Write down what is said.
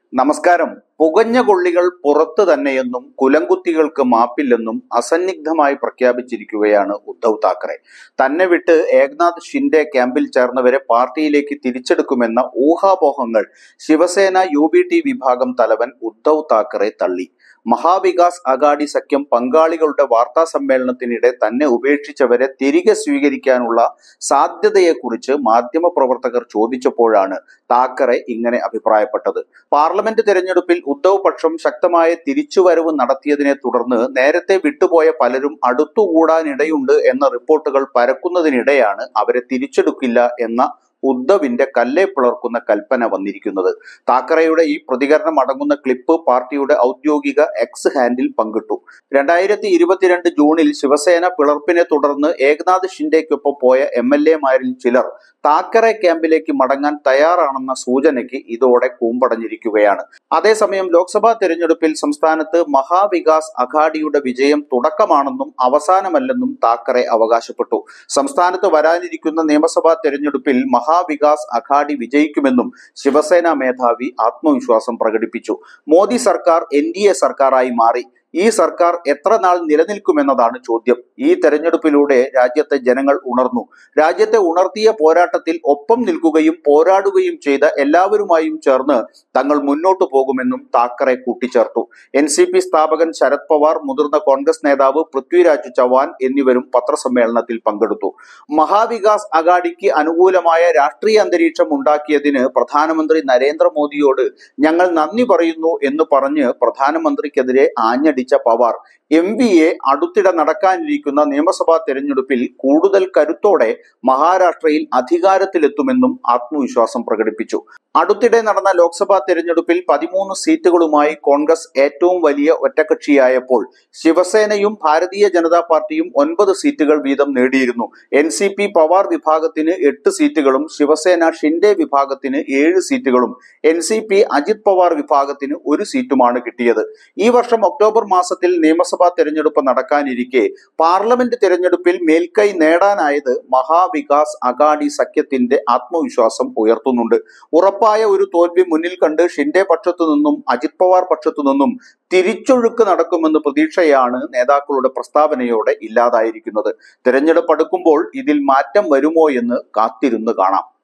നമസ്കാരം പുകഞ്ഞ കൊള്ളികൾ പുറത്തു തന്നെയെന്നും കുലംകുത്തികൾക്ക് മാപ്പില്ലെന്നും അസന്നിഗ്ധമായി പ്രഖ്യാപിച്ചിരിക്കുകയാണ് ഉദ്ധവ് താക്കറെ തന്നെ വിട്ട് ഏക്നാഥ് ഷിൻഡെ ക്യാമ്പിൽ ചേർന്നവരെ പാർട്ടിയിലേക്ക് തിരിച്ചെടുക്കുമെന്ന ഊഹാപോഹങ്ങൾ ശിവസേന യു ബി ടി വിഭാഗം തലവൻ ഉദ്ധവ് താക്കറെ തള്ളി മഹാവികാസ് അഗാഡി സഖ്യം പങ്കാളികളുടെ വാർത്താ സമ്മേളനത്തിനിടെ തന്നെ ഉപേക്ഷിച്ചവരെ തിരികെ സ്വീകരിക്കാനുള്ള സാധ്യതയെക്കുറിച്ച് മാധ്യമപ്രവർത്തകർ ചോദിച്ചപ്പോഴാണ് താക്കറെ ഇങ്ങനെ അഭിപ്രായപ്പെട്ടത് പാർലമെന്റ് തെരഞ്ഞെടുപ്പിൽ ഉദ്ധവ് പക്ഷം ശക്തമായ തിരിച്ചുവരവ് നടത്തിയതിനെ തുടർന്ന് നേരത്തെ വിട്ടുപോയ പലരും അടുത്തുകൂടാനിടയുണ്ട് എന്ന റിപ്പോർട്ടുകൾ പരക്കുന്നതിനിടെയാണ് അവരെ തിരിച്ചെടുക്കില്ല എന്ന ഉദ്ധവിന്റെ കല്ലേ പിളർക്കുന്ന കൽപ്പന വന്നിരിക്കുന്നത് താക്കറയുടെ ഈ പ്രതികരണം അടങ്ങുന്ന ക്ലിപ്പ് പാർട്ടിയുടെ ഔദ്യോഗിക എക്സ് ഹാൻഡിൽ പങ്കിട്ടു രണ്ടായിരത്തി ഇരുപത്തിരണ്ട് ജൂണിൽ ശിവസേന പിളർപ്പിനെ തുടർന്ന് ഏകനാഥ് ഷിൻഡെക്കൊപ്പം പോയ എം എൽ എമാരിൽ ചിലർ താക്കറെ ക്യാമ്പിലേക്ക് മടങ്ങാൻ തയ്യാറാണെന്ന സൂചനയ്ക്ക് ഇതോടെ കൂമ്പടഞ്ഞിരിക്കുകയാണ് അതേസമയം ലോക്സഭാ തെരഞ്ഞെടുപ്പിൽ സംസ്ഥാനത്ത് മഹാവികാസ് അഘാഡിയുടെ വിജയം തുടക്കമാണെന്നും അവസാനമല്ലെന്നും താക്കറെ അവകാശപ്പെട്ടു സംസ്ഥാനത്ത് വരാനിരിക്കുന്ന നിയമസഭാ തെരഞ്ഞെടുപ്പിൽ മഹാവികാസ് അഘാഡി വിജയിക്കുമെന്നും ശിവസേന മേധാവി ആത്മവിശ്വാസം പ്രകടിപ്പിച്ചു മോദി സർക്കാർ എൻ ഡി എ സർക്കാരായി മാറി ഈ സർക്കാർ എത്ര നാൾ നിലനിൽക്കുമെന്നതാണ് ചോദ്യം ഈ തെരഞ്ഞെടുപ്പിലൂടെ രാജ്യത്തെ ജനങ്ങൾ ഉണർന്നു രാജ്യത്തെ ഉണർത്തിയ പോരാട്ടത്തിൽ ഒപ്പം നിൽക്കുകയും പോരാടുകയും ചെയ്ത എല്ലാവരുമായും ചേർന്ന് തങ്ങൾ മുന്നോട്ടു പോകുമെന്നും താക്കറെ കൂട്ടിച്ചേർത്തു എൻ സി പി സ്ഥാപകൻ ശരത് പവാർ മുതിർന്ന കോൺഗ്രസ് നേതാവ് പൃഥ്വിരാജ് ചവാൻ എന്നിവരും പത്രസമ്മേളനത്തിൽ പങ്കെടുത്തു മഹാവികാസ് അഗാഡിക്ക് അനുകൂലമായ രാഷ്ട്രീയ അന്തരീക്ഷം ഉണ്ടാക്കിയതിന് പ്രധാനമന്ത്രി നരേന്ദ്രമോദിയോട് ഞങ്ങൾ നന്ദി പറയുന്നു എന്ന് പറഞ്ഞ് പ്രധാനമന്ത്രിക്കെതിരെ ആഞ്ഞടിച്ച പവാർ എം വി എ അടുത്തിടെ നടക്കാനിരിക്കുന്ന നിയമസഭാ തെരഞ്ഞെടുപ്പിൽ കൂടുതൽ കരുത്തോടെ മഹാരാഷ്ട്രയിൽ അധികാരത്തിലെത്തുമെന്നും ആത്മവിശ്വാസം പ്രകടിപ്പിച്ചു അടുത്തിടെ നടന്ന ലോക്സഭാ തെരഞ്ഞെടുപ്പിൽ പതിമൂന്ന് സീറ്റുകളുമായി കോൺഗ്രസ് ഏറ്റവും വലിയ ഒറ്റകക്ഷിയായപ്പോൾ ശിവസേനയും ഭാരതീയ ജനതാ പാർട്ടിയും ഒൻപത് സീറ്റുകൾ വീതം നേടിയിരുന്നു എൻ സി പി പവാർ വിഭാഗത്തിന് എട്ട് സീറ്റുകളും ശിവസേന ഷിൻഡെ വിഭാഗത്തിന് ഏഴ് സീറ്റുകളും N C P Ajit Pawar വിഭാഗത്തിന് ഒരു സീറ്റുമാണ് കിട്ടിയത് ഈ വർഷം ഒക്ടോബർ മാസത്തിൽ നിയമസഭാ തെരഞ്ഞെടുപ്പ് നടക്കാനിരിക്കെ പാർലമെന്റ് തെരഞ്ഞെടുപ്പിൽ മേൽക്കൈ നേടാനായത് മഹാവികാസ് അഗാഡി സഖ്യത്തിന്റെ ആത്മവിശ്വാസം ഉയർത്തുന്നുണ്ട് ഉറപ്പായ ഒരു തോൽവി മുന്നിൽ കണ്ട് ഷിൻഡെ പക്ഷത്തു നിന്നും അജിത് പവാർ പക്ഷത്തു നിന്നും തിരിച്ചൊഴുക്ക് നടക്കുമെന്ന് പ്രതീക്ഷയാണ് നേതാക്കളുടെ പ്രസ്താവനയോടെ ഇല്ലാതായിരിക്കുന്നത് തെരഞ്ഞെടുപ്പ് അടുക്കുമ്പോൾ ഇതിൽ മാറ്റം വരുമോ എന്ന് കാത്തിരുന്ന് കാണാം